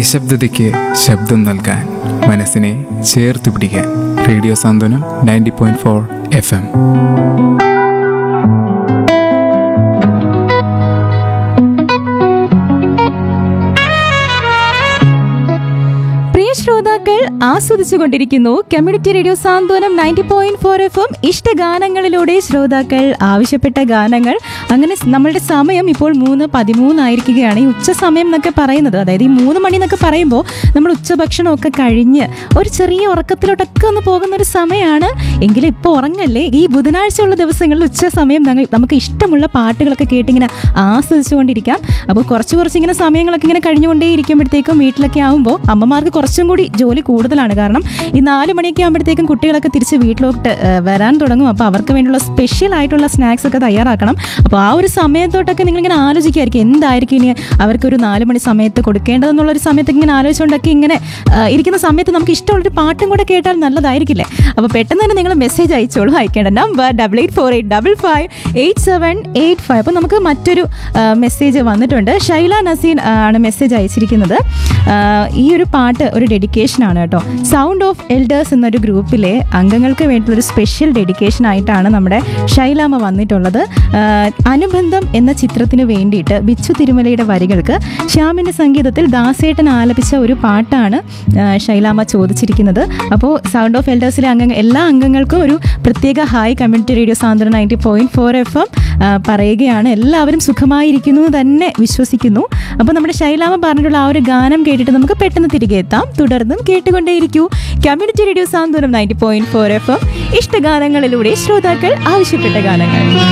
നിശബ്ദതയ്ക്ക് ശബ്ദം നൽകാൻ മനസ്സിനെ ചേർത്ത് പിടിക്കാൻ radio Santhwanam ninety point four F M പ്രിയ ശ്രോതാക്കൾ ആസ്വദിച്ചുകൊണ്ടിരിക്കുന്നു community radio Santhwanam ninety point four F M ഇഷ്ടഗാനങ്ങളിലൂടെ ശ്രോതാക്കൾ ആവശ്യപ്പെട്ട ഗാനങ്ങൾ അങ്ങനെ സ് നമ്മളുടെ സമയം ഇപ്പോൾ മൂന്ന് പതിമൂന്നായിരിക്കുകയാണ് ഈ ഉച്ച സമയം എന്നൊക്കെ പറയുന്നത് അതായത് ഈ മൂന്ന് മണി എന്നൊക്കെ പറയുമ്പോൾ നമ്മൾ ഉച്ചഭക്ഷണമൊക്കെ കഴിഞ്ഞ് ഒരു ചെറിയ ഉറക്കത്തിലോട്ടൊക്കെ ഒന്ന് പോകുന്ന ഒരു സമയമാണ് എങ്കിലും ഇപ്പോൾ ഉറങ്ങല്ലേ ഈ ബുധനാഴ്ച ഉള്ള ദിവസങ്ങളിൽ ഉച്ച സമയം ഞങ്ങൾ നമുക്ക് ഇഷ്ടമുള്ള പാട്ടുകളൊക്കെ കേട്ടിങ്ങനെ ആസ്വദിച്ചുകൊണ്ടിരിക്കാം അപ്പോൾ കുറച്ച് കുറച്ച് ഇങ്ങനെ സമയങ്ങളൊക്കെ ഇങ്ങനെ കഴിഞ്ഞുകൊണ്ടേ ഇരിക്കുമ്പോഴത്തേക്കും വീട്ടിലൊക്കെ ആകുമ്പോൾ അമ്മമാർക്ക് കുറച്ചും കൂടി ജോലി കൂടുതലാണ് കാരണം ഈ നാല് മണിയൊക്കെ ആകുമ്പോഴത്തേക്കും കുട്ടികളൊക്കെ തിരിച്ച് വീട്ടിലോട്ട് ആ, വരാൻ തുടങ്ങും അപ്പോൾ അവർക്ക് വേണ്ടിയുള്ള സ്പെഷ്യൽ ആയിട്ടുള്ള സ്നാക്സ് ഒക്കെ തയ്യാറാക്കണം അപ്പോൾ ആ ഒരു സമയത്തോട്ടൊക്കെ നിങ്ങളിങ്ങനെ ആലോചിക്കുമായിരിക്കും എന്തായിരിക്കും ഇനി അവർക്കൊരു നാല് മണി സമയത്ത് കൊടുക്കേണ്ടതെന്നുള്ളൊരു സമയത്തൊക്കെ ഇങ്ങനെ ആലോചിച്ചുകൊണ്ടൊക്കെ ഇങ്ങനെ ആ, ഇരിക്കുന്ന സമയത്ത് നമുക്ക് ഇഷ്ടമുള്ളൊരു പാട്ടും കൂടെ കേട്ടാൽ നല്ലതായിരിക്കില്ലേ അപ്പോൾ പെട്ടെന്ന് തന്നെ നിങ്ങൾ മെസ്സേജ് അയച്ചോളൂ അയക്കേണ്ട number double eight four eight double five eight seven eight five അപ്പോൾ നമുക്ക് മറ്റൊരു മെസ്സേജ് വന്നിട്ടുണ്ട് ഷൈല നസീൻ ആ, ആണ് മെസ്സേജ് അയച്ചിരിക്കുന്നത് ആ, ഈ ഒരു പാട്ട് ഒരു ഡെഡിക്കേഷൻ ആണ് കേട്ടോ സൗണ്ട് ഓഫ് എൽഡേഴ്സ് എന്നൊരു ഗ്രൂപ്പിലെ അംഗങ്ങൾക്ക് വേണ്ടിയുള്ള ഒരു സ്പെഷ്യൽ ഡെഡിക്കേഷൻ ആയിട്ടാണ് നമ്മുടെ ഷൈലാമ്മ വന്നിട്ടുള്ളത് ആ, അനുബന്ധം എന്ന ചിത്രത്തിന് വേണ്ടിയിട്ട് ബിച്ചു തിരുമലയുടെ വരികൾക്ക് ശ്യാമിൻ്റെ സംഗീതത്തിൽ ദാസേട്ടൻ ആലപിച്ച ഒരു പാട്ടാണ് ആ, ഷൈലാമ്മ ചോദിച്ചിരിക്കുന്നത് അപ്പോൾ സൗണ്ട് ഓഫ് എൽഡേഴ്സിലെ അംഗങ്ങൾ എല്ലാ അംഗങ്ങൾക്കും ഒരു പ്രത്യേക ഹായ് കമ്മ്യൂണിറ്റി റേഡിയോ സാന്ദ്രൻ ninety point four F M പറയുകയാണ് എല്ലാവരും സുഖമായിരിക്കുന്നു എന്ന് തന്നെ വിശ്വസിക്കുന്നു അപ്പോൾ നമ്മുടെ ശൈലാമ പറഞ്ഞിട്ടുള്ള ആ ഒരു ഗാനം കേട്ടിട്ട് നമുക്ക് പെട്ടെന്ന് തിരികെ എത്താം തുടർന്നും കേട്ടുകൊണ്ടേയിരിക്കൂ community radio Santhwanam ninety point four F M ഇഷ്ടഗാനങ്ങളിലൂടെ ശ്രോതാക്കൾ ആവശ്യപ്പെട്ട ഗാനങ്ങൾ